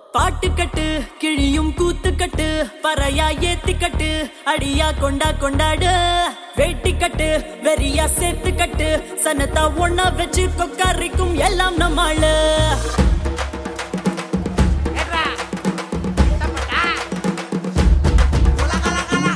பாட்டு கட்டு கிழியும் கூத்து கட்டு பறையா ஏத்தி கட்டு அடியா கொண்டா கொண்டாடு வேட்டி கட்டு வெறியா சேர்த்து கட்டு சனத்தா ஒன்னா வச்சு கொக்காரிக்கும் எல்லாம் நம்மாளு ஏட்ரா தப்பட்டா உலகலகல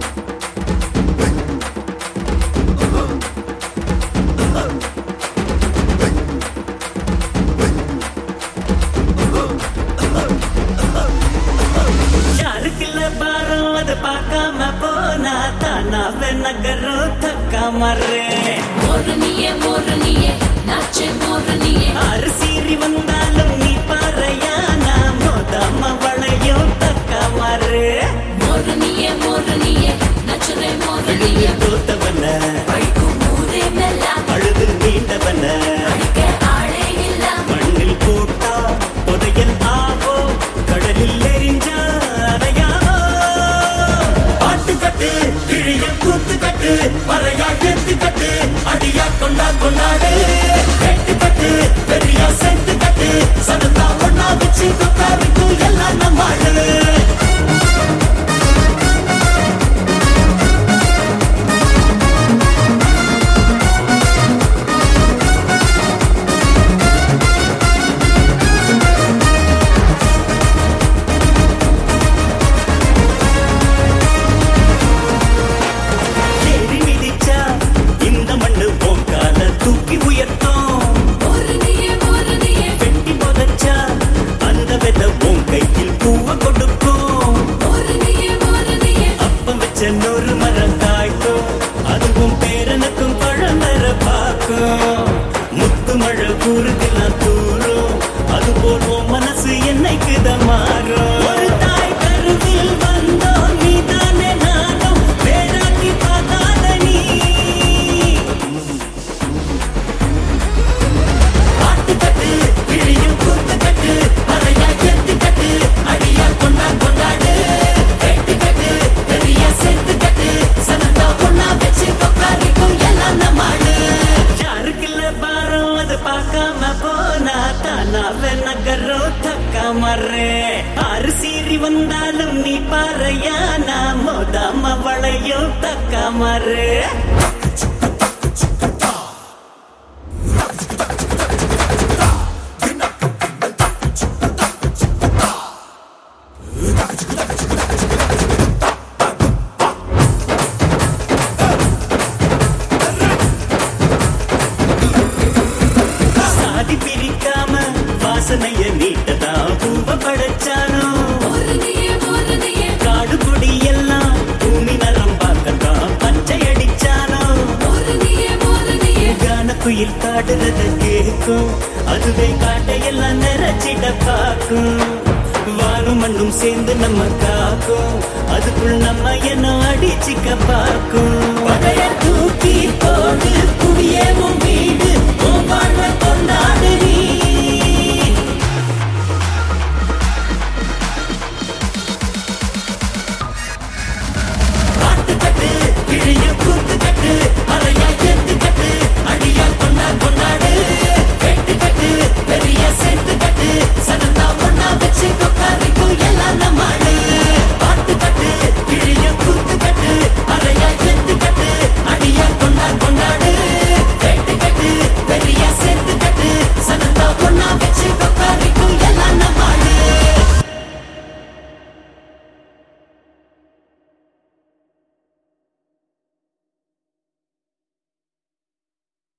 யாருக்குள்ள பாரம் அது பார்க்காம போனா தானா நகரம் தக்கா மர்றேன் மோரணியே மோரணியே நாச்சே மோரணியே அரிசீறி வந்தாலும் நீ பாறையா நான் மோதாம வளையும் தக்கா மர்றே மோரணியே மோரணியே நச்சரே மோரணியே தோத்தவன பழிக்கும் ஊரே மெல்லாம் அழுது நீண்டவன அடிக்க ஆளே இல்ல மண்ணில் போட்டா புதையல் ஆவோ கடலில் எரிஞ்சா அறையாவோ பாட்டு கட்டு கிழிய கூத்து கட்டு மறையா எத்து கட்டு அடியா கொண்டா கொண்டாடு வெட்டு கட்டு பெரியா செத்து கட்டு சனத்தா ஒன்னா வச்சு கொக்காரிக்கு எல்லாம் நம்மாடு ஏறி மிதிச்சா இந்த மண்ணு போக்கால தூக்கி உயர்த்தும் மோரணியே மோரணியே வெட்டி புதைச்சா அந்த வித உன் கையில் பூவ கொடுக்கும் மோரணியே மோரணியே அப்பம் வச்ச நூறு மரம் காய்க்கும் அதுவும் பேரனுக்கும் பழமர பார்க்கும் முத்து மழை ஊருக்கெல்லாம் தூரும் அது போல் உன் மனசு என்னைக்குதான் மாறும் ஒரு தாய் கருவில் வந்தோம் நீதானே நானும் வேறாக்கி பார்த்தாத நீ பாட்டு கட்டு கிழியும் கூத்து கட்டு மறையா எத்து கட்டு அடியா கொண்டா கொண்டாடு வெட்டு கட்டு பெரிய செத்து கட்டு சனந்தா பொண்ணா வச்சு கொக்காரிக்கும் எல்லாம் நம்மாடு யாருக்குள்ள பாரம் அது பார்க்காம போனா தானா நகரம் தக்கா மர்றே ஆறு சீறி வந்தாலும் நீ பாறையா நான் மோதாம வளையும் தக்கா மர்றே சாதி பிரிக்காம வாசனைய நீட்டதா பூவ படைச்சானோ மோரணியே மோரணியே காடு கொடி எல்லாம் பூமி நரம் பார்க்கத்தான் பச்சை அடிச்சானோ மோரணியே மோரணியே கான குயில் காடுறத கேட்கும் அதுவே காட்டையெல்லாம் நிறைச்சிட பார்க்கும் வானும் மண்ணும் சேர்ந்து நம்ம காக்கும் அதுக்குள் நம்ம என்ன அடிச்சுக்க பார்க்கும் பகைய தூக்கி போடு புவியே உன் வீடு உன் வாழ்வை கொண்டாடு